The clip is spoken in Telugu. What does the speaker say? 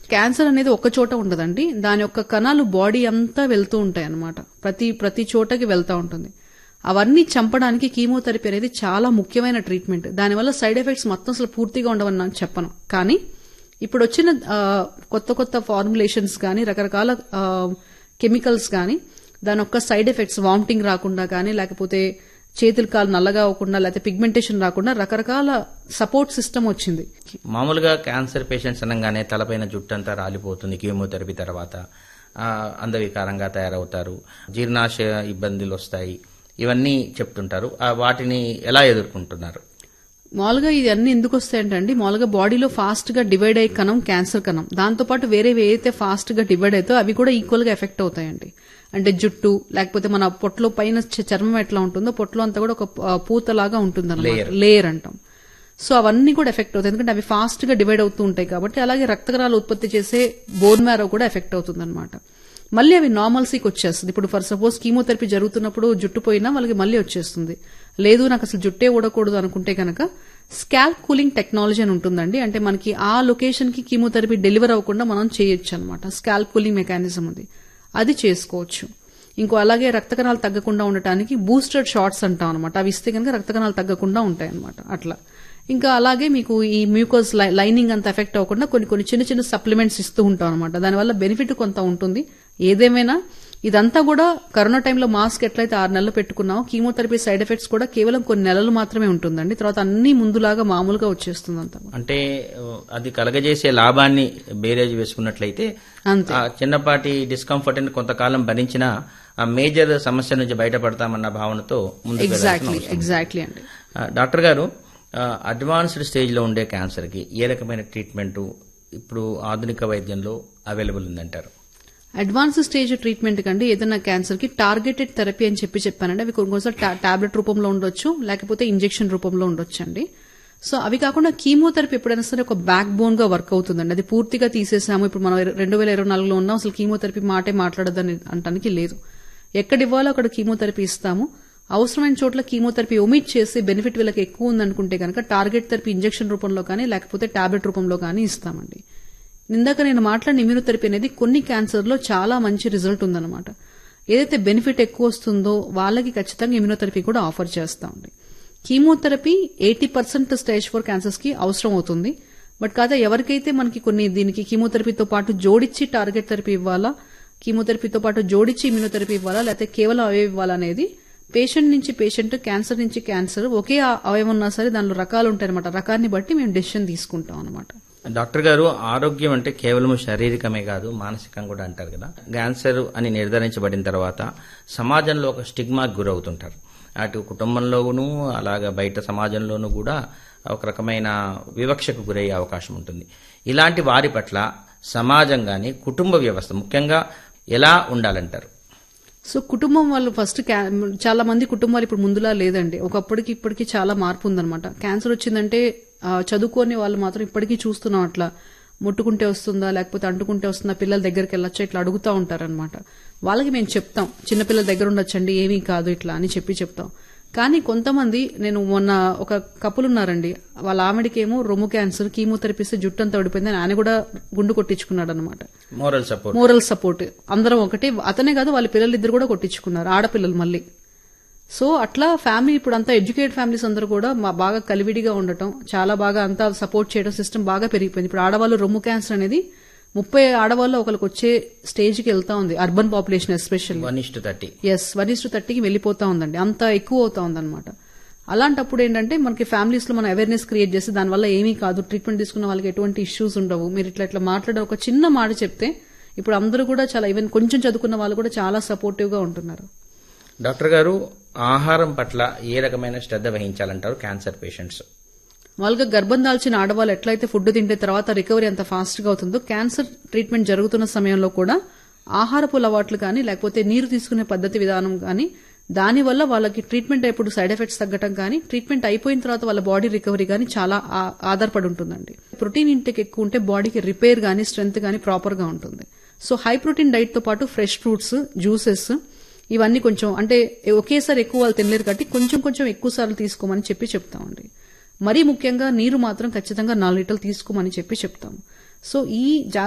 క్యాన్సర్ అనేది ఒక చోట ఉండదండి దాని యొక్క కణాలు బాడీ అంతా వెళ్తూ ఉంటాయి అన్నమాట ప్రతి ప్రతి చోటకి వెళ్తా ఉంటుంది అవన్నీ చంపడానికి కీమోథెరపీ అనేది చాలా ముఖ్యమైన ట్రీట్మెంట్ దానివల్ల సైడ్ ఎఫెక్ట్స్ మొత్తం అసలు పూర్తిగా ఉండవని నాకు చెప్పను కానీ ఇప్పుడు వచ్చిన ఆ, కొత్త కొత్త ఫార్ములేషన్స్ కానీ రకరకాల కెమికల్స్ కానీ దాని యొక్క సైడ్ ఎఫెక్ట్స్ వామిటింగ్ రాకుండా కానీ లేకపోతే చేతులు కాలు నల్లగా అవ్వకుండా లేకపోతే పిగ్మెంటేషన్ రాకుండా రకరకాల సపోర్ట్ సిస్టమ్ వచ్చింది మామూలుగా క్యాన్సర్ పేషెంట్స్ అనగానే తలపైన జుట్టు అంతా రాలిపోతుంది కీమోథెరపీ తర్వాత ఆ, అందవికారంగా తయారవుతారు జీర్ణాశయ ఇబ్బందులు వస్తాయి ఇవన్నీ చెప్తుంటారు ఆ, వాటిని ఎలా ఎదుర్కొంటున్నారు మామూలుగా ఇది అన్ని ఎందుకు వస్తాయంటే మామూలుగా బాడీలో ఫాస్ట్ గా డివైడ్ అయ్యే కణం క్యాన్సర్ కణం దాంతో పాటు వేరే ఏవైతే ఫాస్ట్ గా డివైడ్ అవుతాయో అవి కూడా ఈక్వల్ గా ఎఫెక్ట్ అవుతాయండి అంటే జుట్టు లేకపోతే మన పొట్లో పైన చ- చర్మం ఎట్లా ఉంటుందో పొట్లో అంతా కూడా ఒక ఆ, పూతలాగా ఉంటుంది లేయర్ అంటాం సో అవన్నీ కూడా ఎఫెక్ట్ అవుతాయి ఎందుకంటే అవి ఫాస్ట్ గా డివైడ్ అవుతూ ఉంటాయి కాబట్టి అలాగే రక్తకణాలు ఉత్పత్తి చేసే బోన్ మ్యారో కూడా ఎఫెక్ట్ అవుతుంది మళ్ళీ అవి నార్మల్సీకి వచ్చేస్తుంది ఇప్పుడు ఫర్ సపోజ్ కీమోథెరపీ జరుగుతున్నప్పుడు జుట్టు పోయినా వాళ్ళకి మళ్ళీ వచ్చేస్తుంది లేదు నాకు అసలు జుట్టే ఊడకూడదు అనుకుంటే కనుక స్కాల్ప్ కూలింగ్ టెక్నాలజీ అని ఉంటుందండి అంటే మనకి ఆ లొకేషన్ కి కీమోథెరపీ డెలివర్ అవ్వకుండా మనం చేయొచ్చు అనమాట స్కాల్ప్ కూలింగ్ మెకానిజం ఉంది అది చేసుకోవచ్చు ఇంకో అలాగే రక్త కణాలు తగ్గకుండా ఉండటానికి బూస్టర్డ్ షార్ట్స్ అంటాం అనమాట అవి ఇస్తే కనుక రక్త కణాలు తగ్గకుండా ఉంటాయి అనమాట అట్లా ఇంకా అలాగే మీకు ఈ మ్యూకోస్ లైనింగ్ అంత ఎఫెక్ట్ అవ్వకుండా కొన్ని కొన్ని చిన్న చిన్న సప్లిమెంట్స్ ఇస్తూ ఉంటాం అనమాట దానివల్ల బెనిఫిట్ కొంత ఉంటుంది ఏదేమైనా ఇదంతా కూడా కరోనా టైంలో మాస్క్ ఎట్లయితే ఆరు నెలలు పెట్టుకున్నామో కీమోథెరపీ సైడ్ ఎఫెక్ట్స్ కూడా కేవలం కొన్ని నెలలు మాత్రమే ఉంటుందండి తర్వాత అన్ని ముందులాగా మామూలుగా వచ్చేస్తుంది అంతా అంటే ఆ, అది కలగజేసే లాభాన్ని బేరేజ్ వేసుకున్నట్లయితే అంతే ఆ చిన్నపాటి డిస్కంఫర్ట్ ని కొంతకాలం భరించిన ఆ మేజర్ సమస్య నుంచి బయటపడతామన్న భావనతో ముందుకు వెళ్ళాల్సిన ఎగ్జాక్ట్లీ అవసరం ఉంది. ఎగ్జాక్ట్లీ అండి ఆ, డాక్టర్ గారు ఆ, అడ్వాన్స్డ్ స్టేజ్లో ఉండే క్యాన్సర్కి ఏ రకమైన ట్రీట్మెంట్ ఇప్పుడు ఆధునిక వైద్యంలో అవైలబుల్ ఉందంటారు అడ్వాన్స్ స్టేజ్ ట్రీట్మెంట్ కండి ఏదైనా క్యాన్సర్ కి టార్గెటెడ్ థెరపీ అని చెప్పి చెప్పానండి అవి కొన్ని కొన్నిసార్లు టాబ్లెట్ రూపంలో ఉండొచ్చు లేకపోతే ఇంజెక్షన్ రూపంలో ఉండొచ్చు అండి సో అవి కాకుండా కీమోథెరపీ ఎప్పుడైనా సరే ఒక బ్యాక్ బోన్ గా వర్క్ అవుతుందండి అది పూర్తిగా తీసేసాము ఇప్పుడు మనం రెండు వేల ఇరవై నాలుగులో ఉన్నాం అసలు కీమోథెరపీ మాటే మాట్లాడదని అంటానికి లేదు ఎక్కడ ఇవ్వాలో అక్కడ కీమోథెరపీ ఇస్తాము అవసరమైన చోట్ల కీమోథెరపీ ఒమిట్ చేసి బెనిఫిట్ వీళ్ళకి ఎక్కువ ఉందనుకుంటే కనుక టార్గెట్ థెరపీ ఇంజెక్షన్ రూపంలో కానీ లేకపోతే టాబ్లెట్ రూపంలో కానీ ఇస్తామండి ఇందాక నేను మాట్లాడిన ఇమ్యూనోథెరపీ అనేది కొన్ని క్యాన్సర్ లో చాలా మంచి రిజల్ట్ ఉందన్నమాట ఏదైతే బెనిఫిట్ ఎక్కువ వస్తుందో వాళ్ళకి ఖచ్చితంగా ఇమ్యూనోథెరపీ కూడా ఆఫర్ చేస్తామండి chemotherapy eighty percent stage four cancers కి అవసరం అవుతుంది బట్ కాదా ఎవరికైతే మనకి కొన్ని దీనికి కీమోథెరపీతో పాటు జోడించి టార్గెట్ థెరపీ ఇవ్వాలా కీమోథెరపీతో పాటు జోడించి ఇమ్యూనోథెరపీ ఇవ్వాలా లేకపోతే కేవలం అవే ఇవ్వాలనేది పేషెంట్ నుంచి పేషెంట్ క్యాన్సర్ నుంచి క్యాన్సర్ ఒకే అవయవం ఉన్నా సరే దానిలో రకాలు ఉంటాయన్నమాట రకాన్ని బట్టి మేము డెసిషన్ తీసుకుంటాం అనమాట డాక్టర్ గారు ఆరోగ్యం అంటే కేవలం శారీరకమే కాదు మానసికం కూడా అంటారు కదా క్యాన్సర్ అని నిర్ధారించబడిన తర్వాత సమాజంలో ఒక స్టిగ్మాకి గురవుతుంటారు అటు కుటుంబంలోనూ అలాగా బయట సమాజంలోనూ కూడా ఒక రకమైన వివక్షకు గురయ్యే అవకాశం ఉంటుంది ఇలాంటి వారి పట్ల సమాజం గాని కుటుంబ వ్యవస్థ ముఖ్యంగా ఎలా ఉండాలంటారు సో కుటుంబం వాళ్ళు ఫస్ట్ క్యా- చాలా మంది కుటుంబాలు ఇప్పుడు ముందులా లేదండి ఒకప్పటికి ఇప్పటికి చాలా మార్పు ఉందన్నమాట క్యాన్సర్ వచ్చిందంటే ఆ, చదువుకోని వాళ్ళు మాత్రం ఇప్పటికీ చూస్తున్నాం అట్లా ముట్టుకుంటే వస్తుందా లేకపోతే అంటుకుంటే వస్తుందా పిల్లల దగ్గరికి వెళ్ళొచ్చా ఇట్లా అడుగుతా ఉంటారనమాట వాళ్ళకి మేము చెప్తాం చిన్నపిల్లల దగ్గర ఉండొచ్చండి ఏమీ కాదు ఇట్లా అని చెప్పి చెప్తాం కానీ కొంతమంది నేను మొన్న ఒక కపుల్ ఉన్నారండి వాళ్ళ ఆమెడికేమో రొమ్ము క్యాన్సర్ కీమోథెరపీ ఇస్తే జుట్టు అంతా ఓడిపోయింది ఆయన కూడా గుండు కొట్టించుకున్నాడు అనమాట మోరల్ సపోర్ట్ మోరల్ సపోర్ట్ అందరం ఒకటే అతనే కాదు వాళ్ళ పిల్లలిద్దరు కూడా కొట్టించుకున్నారు ఆడపిల్లలు మళ్ళీ సో అట్లా ఫ్యామిలీ ఇప్పుడు అంతా ఎడ్యుకేటెడ్ ఫ్యామిలీస్ అందరూ కూడా మా- బాగా కలివిడిగా ఉండటం చాలా బాగా అంతా సపోర్ట్ చేయడం సిస్టమ్ బాగా పెరిగిపోయింది ఇప్పుడు ఆడవాళ్ళు రొమ్ము క్యాన్సర్ అనేది ముప్పై ఆడవాళ్ళు ఒకరికి వచ్చే స్టేజ్కి వెళ్తా ఉంది urban population especially one is to thirty as one is to థర్టీకి వెళ్ళిపోతా ఉందండి అంత ఎక్కువ అవుతా ఉందన్నమాట అలాంటప్పుడు ఏంటంటే మనకి ఫ్యామిలీస్ లో మనం అవేర్నెస్ క్రియేట్ చేసి దానివల్ల ఏమీ కాదు ట్రీట్మెంట్ తీసుకున్న వాళ్ళకి ఎటువంటి ఇష్యూస్ ఉండవు మీరు ఇట్లా ఇట్లా మాట్లాడే ఒక చిన్న మాట చెప్తే ఇప్పుడు అందరూ కూడా చాలా ఈవెన్ కొంచెం చదువుకున్న వాళ్ళు కూడా చాలా సపోర్టివ్ గా ఉంటున్నారు డాక్టర్ గారు ఆహారం పట్ల ఏ రకమైన శ్రద్ధ వహించాలంటారు క్యాన్సర్ పేషెంట్స్ వాళ్ళగా గర్భం దాల్చిన ఆడవాళ్ళు ఎట్లయితే ఫుడ్ తింటే తర్వాత రికవరీ అంత ఫాస్ట్ గా అవుతుందో క్యాన్సర్ ట్రీట్మెంట్ జరుగుతున్న సమయంలో కూడా ఆహారపు అలవాట్లు కానీ లేకపోతే నీరు తీసుకునే పద్ధతి విధానం కానీ దానివల్ల వాళ్ళకి ట్రీట్మెంట్ అయినప్పుడు సైడ్ ఎఫెక్ట్స్ తగ్గటం కానీ ట్రీట్మెంట్ అయిపోయిన తర్వాత వాళ్ళ బాడీ రికవరీ కానీ చాలా ఆ- ఆధారపడి ఉంటుందండి ప్రోటీన్ ఇంటెక్ ఎక్కువ ఉంటే బాడీకి రిపేర్ కానీ స్ట్రెంత్ కానీ ప్రాపర్ గా ఉంటుంది సో హై ప్రోటీన్ డైట్ తో పాటు ఫ్రెష్ ఫ్రూట్స్ జ్యూసెస్ ఇవన్నీ కొంచెం అంటే ఒకేసారి ఎక్కువ వాళ్ళు తినలేరు కాబట్టి కొంచెం కొంచెం ఎక్కువ సార్లు తీసుకోమని చెప్పి చెప్తామండి మరీ ముఖ్యంగా నీరు మాత్రం ఖచ్చితంగా నాలుగు లీటర్లు తీసుకోమని చెప్పి చెప్తాము సో ఈ